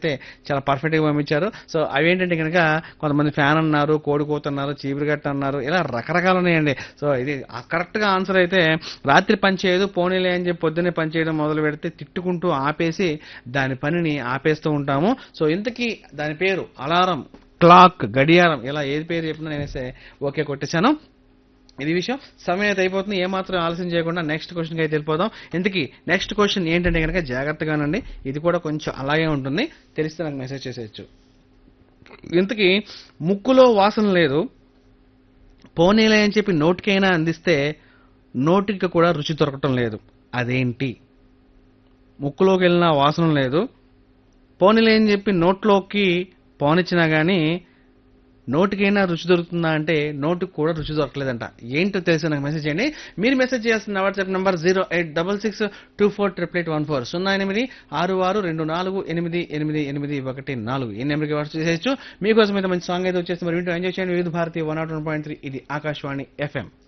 అయితే చాలా పర్ఫెక్ట్గా పంపించారు సో అవి ఏంటంటే కనుక కొంతమంది ఫ్యాన్ అన్నారు కోడి కూత అన్నారు చీపురుగట్ట అన్నారు ఇలా రకరకాలు ఉన్నాయండి సో ఇది కరెక్ట్గా ఆన్సర్ అయితే రాత్రి పని చేయదు పోనీలే అని చెప్పి పొద్దున్నే పని చేయడం మొదలు పెడితే తిట్టుకుంటూ ఆపేసి దాని పనిని ఆపేస్తూ ఉంటాము సో ఇంతకీ దాని పేరు అలారం క్లాక్ గడియారం ఇలా ఏది పేరు చెప్పినా నేనేసే ఓకే కొట్టేశాను ఇది విషయం సమయం అయితే అయిపోతుంది ఏమాత్రం ఆలస్యం చేయకుండా నెక్స్ట్ క్వశ్చన్కి అయితే వెళ్ళిపోదాం ఇంతకీ నెక్స్ట్ క్వశ్చన్ ఏంటంటే కనుక జాగ్రత్తగానండి ఇది కూడా కొంచెం అలాగే ఉంటుంది తెలిస్తే నాకు మెసేజ్ చేసేయచ్చు ఇంతకీ ముక్కులో వాసన లేదు పోనీలే అని చెప్పి నోటికైనా అందిస్తే నోటికి కూడా రుచి దొరకటం లేదు అదేంటి ముక్కులోకి వెళ్ళినా వాసన లేదు పోనీలే అని చెప్పి నోట్లోకి పోనిచ్చినా కానీ నోటికైనా రుచి దొరుకుతుందా అంటే నోటికి కూడా రుచి దొరకలేదంట ఏంటో తెలిసి నాకు మెసేజ్ చేయండి మీరు మెసేజ్ చేయాల్సిన WhatsApp number zero eight double six two four triple eight one four సున్నా ఎనిమిది ఆరు ఆరు రెండు నాలుగు ఎనిమిది ఎనిమిది ఎనిమిది ఒకటి నాలుగు ఈ నెంబర్కి వాట్సాప్ చేసేయచ్చు మీకోసం అయితే మంచి సాంగ్ అయితే వచ్చేసి మరి వింటూ ఎంజాయ్ చేయండి Vividh Bharati one naught one point three ఇది ఆకాశవాణి ఎఫ్ఎం